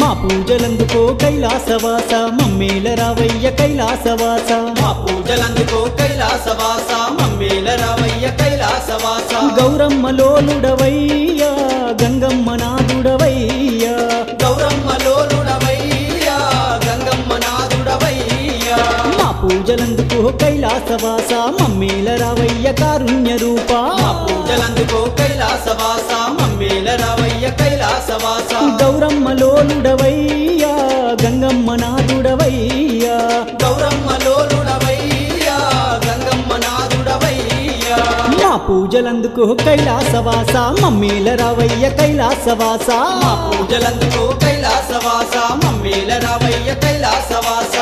మా పూజలందుకో కైలాసవాస మమ్మేల రావయ్య కైలాసవాస మా పూజలందుకో కైలాసవాస మమ్మేల రావయ్య కైలాసవాస గౌరమ్మ లోలుడవయ్యా గంగమ్మ నాదుడవయ్యా గౌరమ్మ లోలుడవయ్యా గంగమ్మ నాదుడవయ్యా మా పూజలందుకో కైలాసవాస మమ్మేల రావయ్య కారుణ్య రూపా మా పూజలందుకో కైలాసవాస మమ్మేల రావయ్య కైలాసవాస గౌరమ్మ లోలుడవయ్యా గంగమ్మ నాదుడవయ్యా గౌరమ్మ లోలుడవయ్యా గంగమ్మ నాదుడవయ్యా మా పూజలందుకో కైలాసవాస మమ్మేల రావయ్య కైలాసవాస మా పూజలందుకో కైలాసవాస మమ్మేల రావయ్య కైలాసవాస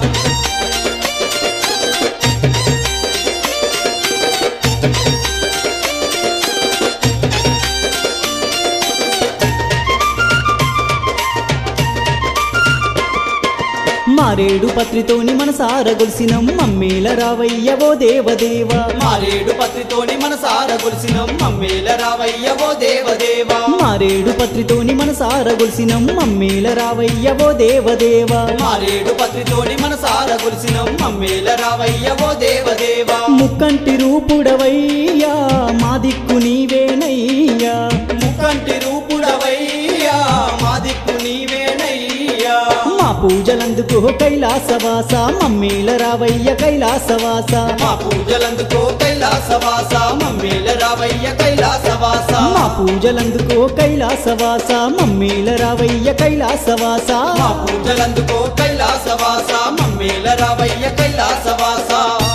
మారేడు పత్రితోని మనసార గొలిసినం మమ్మేల రావయ్య ఓ దేవదేవా మారేడు పత్రితోని మనసార గొలిసినం మమ్మేల రావయ్య ఓ దేవదేవా మారేడు పత్రితోని మనసార గొలిసినం మమ్మేల రావయ్య ఓ దేవదేవా మారేడు పత్రితోని మనసార గొలిసినం మమ్మేల రావయ్య ఓ దేవదేవా ముక్కంటి రూపుడవయ్యా మా దిక్కు నీవేనయ్యా ముక్కంటి రూపుడవయ్యా మా దిక్కు నీవేనయ్యా మా పూజలందుకో కైలాసవాస మమ్మేల రావయ్య కైలాసవాస మా పూజలందుకో కైలాసవాస మమ్మేల రావయ్య కైలాసవాస మా పూజలందుకో కైలాసవాస మమ్మేల రావయ్య కైలాసవాస మా పూజలందుకో కైలాసవాస మమ్మేల రావయ్య కైలాసవాస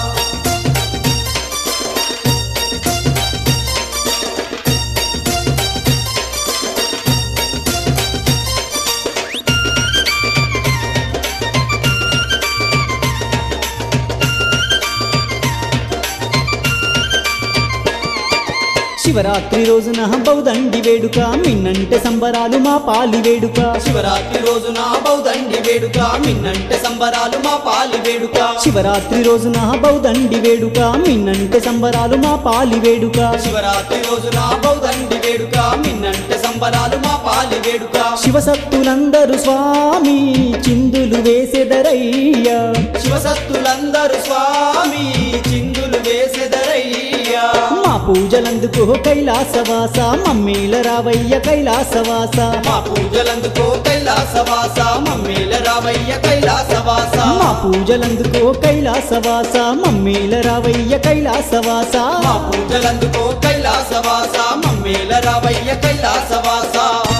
శివరాత్రి రోజున బౌదండి వేడుక మిన్నంటే సంబరాలు మా పాలి వేడుక శివరాత్రి రోజున బౌదండి వేడుక మిన్నంటే సంబరాలు మా పాలి వేడుక శివరాత్రి రోజున బౌదండి వేడుక మిన్నంటే సంబరాలు మా పాలి వేడుక శివరాత్రి రోజున బౌదండి వేడుక మిన్నంటే సంబరాలు మా పాలి వేడుక శివసత్తులందరూ స్వామి చిందులు వేసెదరయ్యా శివసత్తులందరూ స్వామి చిందులు వేసెదరయ్యా మా పూజలందుకో కైలాసవాస మమ్మేల రావయ్య కైలాసవాస మా పూజలందుకో కైలాసవాస మమ్మేల రావయ్య కైలాసవాస మా పూజలందుకో కైలాసవాస మమ్మేల రావయ్య కైలాసవాస మా పూజలందుకో కైలాసవాస మమ్మేల రావయ్య కైలాసవాస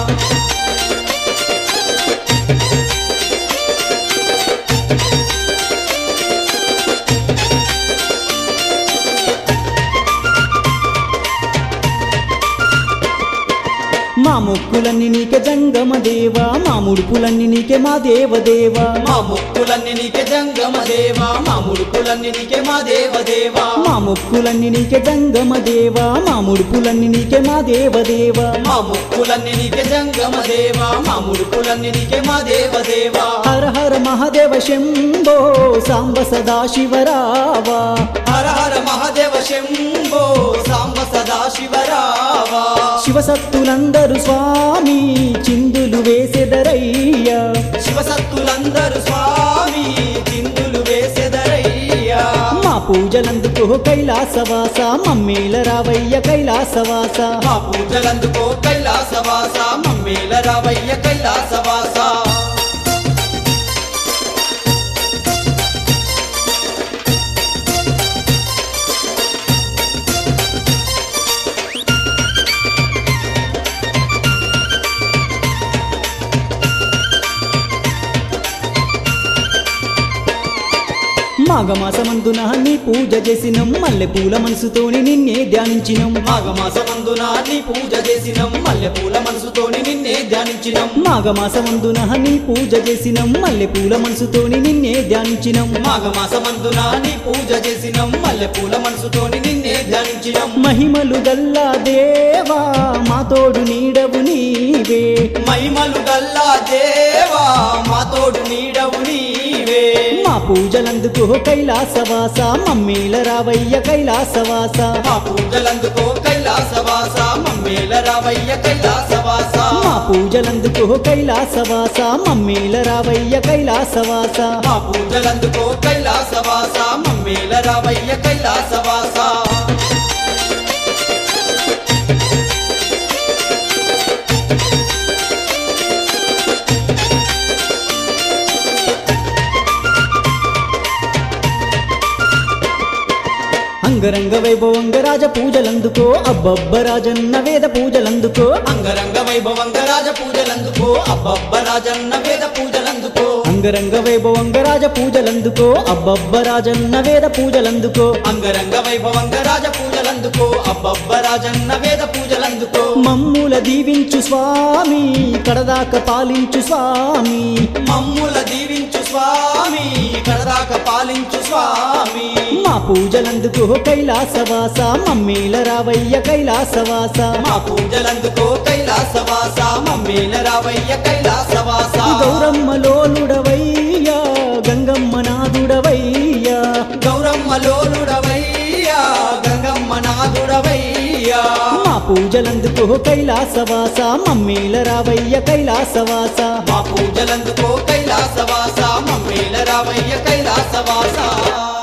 మా మొక్కులన్నీ నీకే జంగమ దేవా మా ముడుపులన్నీ నీకే మా దేవదేవా మా ముక్కులన్నీ నీకే జంగమ దేవా మా ముడుపులన్నీ నీకే మా దేవదేవా మా మొక్కులన్నీ నీకే జంగమ దేవా మా ముడుపులన్నీ నీకే మా దేవదేవా మా ముక్కులన్నీ నీకే జంగమ దేవా మా ముడుపులన్నీ నీకే మా దేవదేవా హర హర మహాదేవ శంభో సాంబ సదా శివరావా హర హర మహాదేవ శంభో సాంబ సదా శివరావా శివసత్తులందరూ స్వామి చిందులు వేసెదరయ్యా శివసత్తులందరూ స్వామి చిందులు వేసెదరయ్యా మా పూజలందుకో కైలాసవాస మమ్మేల రావయ్య కైలాసవాస మా పూజలందుకో కైలాసవాస మమ్మేల రావయ్య కైలాసవాస మాఘమాసమందున నీ పూజ చేసినం మల్లె పూల మనసుతోని నిన్నే ధ్యానించినం మాఘమాసమందున నీ పూజ చేసినం మల్లె పూల మనసుతోని నిన్నే ధ్యానించినం మాఘమాసమందున నీ పూజ చేసినం మల్లె పూల మనసుతోని నిన్నే ధ్యానించినం మాఘమాసమందున నీ పూజ చేసినం మల్లె పూల మనసుతోని నిన్నే ధ్యానించినం మహిమలు గల్లా దేవా మా తోడు నీడవు నీవే మహిమలు గల్లా దేవా మా తోడు నీడవు నీవే మా పూజలందుకో కైలాసవాస మమ్మీల రావయ్య కైలాసవాస మా పూజలందుకో కైలాసవాస మమ్మే మమ్మేల రావయ్య కైలాసవాస మా పూజలందుకో కైలాసవాస మమ్మీల రావయ్య కైలాసవాస మా పూజలందుకో కైలాసవాస మమ్మేల రావయ్య కైలాసవాస అంగరంగ వైభవంగ రాజ పూజలందుకో అబ్బబ్బ రాజన్న వేద పూజలందుకో అంగరంగ వైభవంగ రాజ పూజలందుకో అబ్బబ్బ రాజన్న వేద పూజలందుకో అంగరంగ వైభవంగ రాజ పూజలందుకో అబ్బబ్బ రాజన్న వేద పూజలందుకో అంగరంగ వైభవంగ రాజ పూజలందుకో అబ్బబ్బ రాజన్న వేద పూజలందుకో మమ్ముల దీవించు స్వామి కడదాక పాలించు స్వామి మమ్ముల దీవించు స్వామి కడదాక పాలించు స్వామి మా పూజలందుకో కైలాసవాస మమ్మీల రావయ్య కైలాసవాస మా పూజలందుకో కైలాసవాస మమ్మేల రావయ్య కైలాసవాస గౌరమ్మలోలుడవయ్యా గంగమ్మ నాదుడవయ్యా గౌరమ్మ లోలుడవయ్యా గంగమ్మ నాదుడవయ్యా మా పూజలందుకో కైలాసవాస మమ్మీల రావయ్య కైలాసవాస మా పూజలందుకో కైలాసవాస మమ్మేల రావయ్య కైలాసవాస